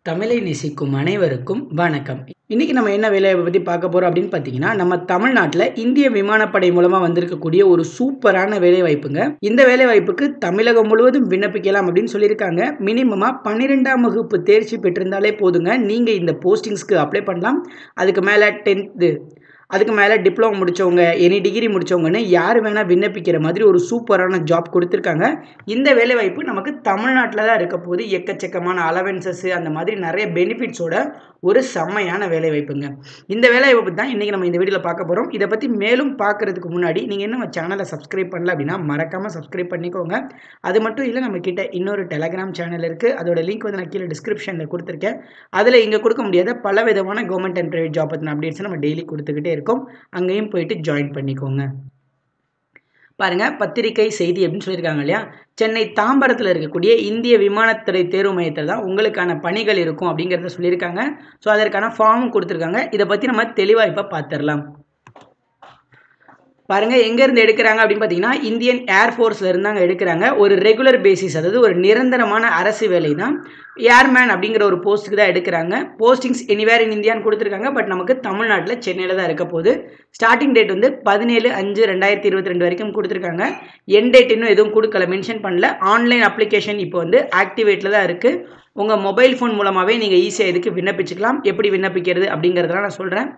தமிழை நேசிக்கும் அனைவருக்கும் வணக்கம் இன்னைக்கு நம்ம என்ன வேலையை பற்றி பார்க்க போகிறோம் அப்படின்னு பார்த்தீங்கன்னா நம்ம தமிழ்நாட்டில் இந்திய விமானப்படை மூலமாக வந்திருக்கக்கூடிய ஒரு சூப்பரான வேலை வாய்ப்புங்க இந்த வேலை வாய்ப்புக்கு தமிழகம் முழுவதும் விண்ணப்பிக்கலாம் அப்படின்னு சொல்லியிருக்காங்க மினிமமாக பன்னிரெண்டாம் வகுப்பு தேர்ச்சி பெற்றிருந்தாலே போதுங்க நீங்கள் இந்த போஸ்டிங்ஸ்க்கு அப்ளை பண்ணலாம் அதுக்கு மேலே டென்த்து அதுக்கு மேலே டிப்ளமோ முடித்தவங்க எனி டிகிரி முடித்தவங்கன்னு யார் வேணால் விண்ணப்பிக்கிற மாதிரி ஒரு சூப்பரான ஜாப் கொடுத்துருக்காங்க இந்த வேலைவாய்ப்பு நமக்கு தமிழ்நாட்டில் தான் இருக்க போது எக்கச்சக்கமான அலவன்சஸ் அந்த மாதிரி நிறைய பெனிஃபிட்ஸோட ஒரு செம்மையான வேலைவாய்ப்புங்க இந்த வேலைவாய்ப்பு தான் இன்றைக்கி நம்ம இந்த வீடியோவில் பார்க்க போகிறோம் இதை பற்றி மேலும் பார்க்குறதுக்கு முன்னாடி நீங்கள் இன்னும் நம்ம சேனலை சப்ஸ்கிரைப் பண்ணல அப்படின்னா மறக்காமல் சப்ஸ்கிரைப் பண்ணிக்கோங்க அது மட்டும் இல்லை நம்ம கிட்ட இன்னொரு டெலகிராம் சேனல் இருக்குது அதோட லிங்க் வந்து நான் கீழே டிஸ்கிரிப்ஷனில் கொடுத்துருக்கேன் அதில் இங்கே கொடுக்க முடியாத பல விதமான கவர்மெண்ட் அண்ட் ப்ரைவேட் ஜாப் பற்றின அப்டேட்ஸ் நம்ம டெய்லி கொடுத்துக்கிட்டே இருக்கோம் அங்கேயும் போயிட்டு ஜாயின் பண்ணிக்கோங்க பாருங்க பத்திரிகை செய்தி அப்படின்னு சொல்லியிருக்காங்க இல்லையா சென்னை தாம்பரத்தில் இருக்கக்கூடிய இந்திய விமானத்துறை தேர்வு மையத்தில் தான் உங்களுக்கான பணிகள் இருக்கும் அப்படிங்கிறத சொல்லியிருக்காங்க ஸோ அதற்கான ஃபார்மும் கொடுத்துருக்காங்க இதை பற்றி நம்ம தெளிவாக இப்போ பார்த்துடலாம் பாருங்க எங்கேருந்து எடுக்கிறாங்க அப்படின்னு பார்த்தீங்கன்னா இந்தியன் ஏர்ஃபோர்ஸில் இருந்தாங்க எடுக்கிறாங்க ஒரு ரெகுலர் பேசிஸ் அதாவது ஒரு நிரந்தரமான அரசு வேலை தான் ஏர்மேன் அப்படிங்கிற ஒரு போஸ்ட்டுக்கு தான் எடுக்கிறாங்க போஸ்டிங்ஸ் எனிவேர் இன் இந்தியான்னு கொடுத்துருக்காங்க பட் நமக்கு தமிழ்நாட்டில் சென்னையில் தான் இருக்க போகுது ஸ்டார்டிங் டேட் வந்து பதினேழு அஞ்சு ரெண்டாயிரத்தி இருபத்தி ரெண்டு வரைக்கும் கொடுத்துருக்காங்க என் டேட் இன்னும் எதுவும் கொடுக்கல மென்ஷன் பண்ணல ஆன்லைன் அப்ளிகேஷன் இப்போ வந்து ஆக்டிவேட்டில் தான் இருக்குது உங்கள் மொபைல் ஃபோன் மூலமாகவே நீங்கள் ஈஸியாக இதுக்கு விண்ணப்பிச்சுக்கலாம் எப்படி விண்ணப்பிக்கிறது அப்படிங்கிறதெல்லாம் நான் சொல்கிறேன்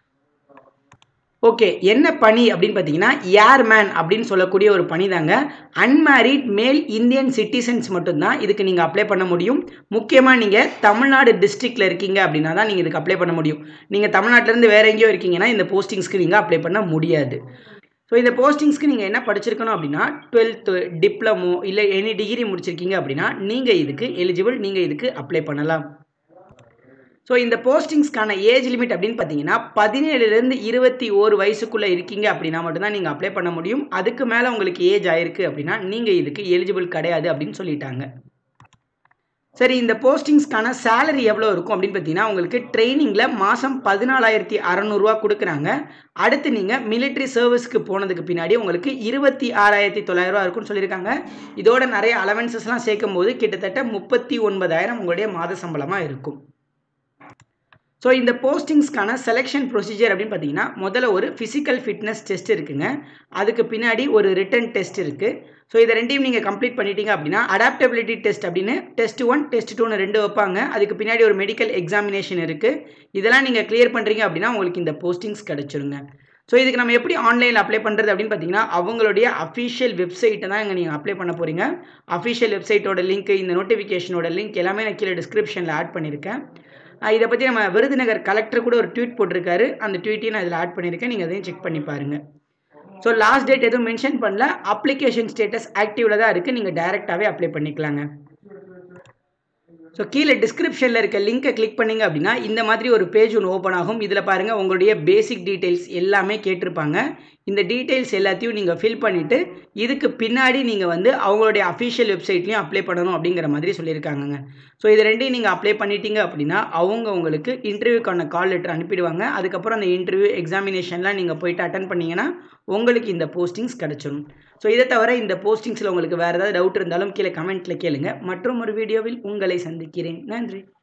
ஓகே என்ன பணி அப்படின்னு பார்த்தீங்கன்னா ஏர்மேன் அப்படின்னு சொல்லக்கூடிய ஒரு பணி தாங்க அன்மேரிட் மேல் இந்தியன் சிட்டிசன்ஸ் மட்டும்தான் இதுக்கு நீங்கள் அப்ளை பண்ண முடியும் முக்கியமாக நீங்கள் தமிழ்நாடு டிஸ்ட்ரிக்டில் இருக்கீங்க அப்படின்னா தான் நீங்கள் இதுக்கு அப்ளை பண்ண முடியும் நீங்கள் தமிழ்நாட்டிலேருந்து வேறு எங்கேயோ இருக்கீங்கன்னா இந்த போஸ்டிங்ஸ்க்கு நீங்கள் அப்ளை பண்ண முடியாது ஸோ இந்த போஸ்டிங்ஸ்க்கு நீங்கள் என்ன படிச்சிருக்கணும் அப்படின்னா டுவெல்த்து டிப்ளமோ இல்லை எனி டிகிரி முடிச்சிருக்கீங்க அப்படின்னா நீங்கள் இதுக்கு எலிஜிபிள் நீங்கள் இதுக்கு அப்ளை பண்ணலாம் ஸோ இந்த போஸ்டிங்ஸ்க்கான ஏஜ் லிமிட் அப்படின்னு பார்த்தீங்கன்னா பதினேழுலேருந்து இருபத்தி ஓரு வயசுக்குள்ளே இருக்கீங்க அப்படின்னா மட்டும்தான் நீங்கள் அப்ளை பண்ண முடியும் அதுக்கு மேலே உங்களுக்கு ஏஜ் ஆயிருக்கு அப்படின்னா நீங்கள் இதுக்கு எலிஜிபிள் கிடையாது அப்படின்னு சொல்லிட்டாங்க சரி இந்த போஸ்டிங்ஸ்க்கான சேலரி எவ்வளோ இருக்கும் அப்படின்னு பார்த்தீங்கன்னா உங்களுக்கு ட்ரைனிங்கில் மாதம் பதினாலாயிரத்தி அறநூறுவா கொடுக்குறாங்க அடுத்து நீங்கள் மிலிட்ரி சர்வீஸ்க்கு போனதுக்கு பின்னாடி உங்களுக்கு இருபத்தி ஆறாயிரத்தி தொள்ளாயிரரூவா இருக்குன்னு சொல்லியிருக்காங்க இதோட நிறைய அலவன்சஸ்லாம் சேர்க்கும் போது கிட்டத்தட்ட முப்பத்தி ஒன்பதாயிரம் உங்களுடைய மாத சம்பளமாக இருக்கும் ஸோ இந்த போஸ்டிங்ஸ்க்கான செலெக்ஷன் ப்ரொசீஜர் அப்படின்னு பார்த்தீங்கன்னா முதல்ல ஒரு ஃபிசிக்கல் ஃபிட்னஸ் டெஸ்ட் இருக்குங்க அதுக்கு பின்னாடி ஒரு ரிட்டன் டெஸ்ட் இருக்குது ஸோ இதை ரெண்டையும் நீங்கள் கம்ப்ளீட் பண்ணிட்டீங்க அப்படின்னா அடாப்டபிலிட்டி டெஸ்ட் அப்படின்னு டெஸ்ட் ஒன் டெஸ்ட் டூன்னு ரெண்டு வைப்பாங்க அதுக்கு பின்னாடி ஒரு மெடிக்கல் எக்ஸாமினேஷன் இருக்குது இதெல்லாம் நீங்கள் கிளியர் பண்ணுறீங்க அப்படின்னா உங்களுக்கு இந்த போஸ்டிங்ஸ் கிடச்சிருங்க ஸோ இதுக்கு நம்ம எப்படி ஆன்லைனில் அப்ளை பண்ணுறது அப்படின்னு பார்த்தீங்கன்னா அவங்களுடைய அஃபிஷியல் வெப்சைட்டை தான் இங்கே நீங்கள் அப்ளை பண்ண போகிறீங்க அஃபிஷியல் வெப்சைட்டோட லிங்க் இந்த நோட்டிஃபிகேஷனோட லிங்க் எல்லாமே நான் கீழே டிஸ்கிரிப்ஷனில் ஆட் பண்ணியிருக்கேன் இதை பற்றி நம்ம விருதுநகர் கலெக்டர் கூட ஒரு ட்வீட் போட்டிருக்காரு அந்த ட்வீட்டையும் நான் இதில் ஆட் பண்ணியிருக்கேன் நீங்கள் அதையும் செக் பண்ணி பாருங்கள் ஸோ லாஸ்ட் டேட் எதுவும் மென்ஷன் பண்ணல அப்ளிகேஷன் ஸ்டேட்டஸ் ஆக்டிவில் தான் இருக்குது நீங்கள் டைரெக்டாகவே அப்ளை பண்ணிக்கலாங்க ஸோ கீழே டிஸ்கிரிப்ஷனில் இருக்க லிங்க்கை கிளிக் பண்ணிங்க அப்படின்னா இந்த மாதிரி ஒரு பேஜ் ஒன்று ஓப்பன் ஆகும் இதில் பாருங்கள் உங்களுடைய பேசிக் டீட்டெயில்ஸ் எல்லாமே கேட்டிருப்பாங்க இந்த டீட்டெயில்ஸ் எல்லாத்தையும் நீங்கள் ஃபில் பண்ணிவிட்டு இதுக்கு பின்னாடி நீங்கள் வந்து அவங்களுடைய அஃபிஷியல் வெப்சைட்லையும் அப்ளை பண்ணணும் அப்படிங்கிற மாதிரி சொல்லியிருக்காங்கங்க ஸோ இது ரெண்டையும் நீங்கள் அப்ளை பண்ணிட்டீங்க அப்படின்னா அவங்க உங்களுக்கு இன்டர்வியூக்கான கால் லெட்டர் அனுப்பிடுவாங்க அதுக்கப்புறம் அந்த இன்டர்வியூ எக்ஸாமினேஷன்லாம் நீங்கள் போயிட்டு அட்டன் பண்ணிங்கன்னா உங்களுக்கு இந்த போஸ்டிங்ஸ் கிடச்சிடும் ஸோ இதை தவிர இந்த போஸ்டிங்ஸில் உங்களுக்கு வேறு ஏதாவது டவுட் இருந்தாலும் கீழே கமெண்ட்டில் கேளுங்க மற்றும் ஒரு வீடியோவில் உங்களை சந்திக்கிறேன் நன்றி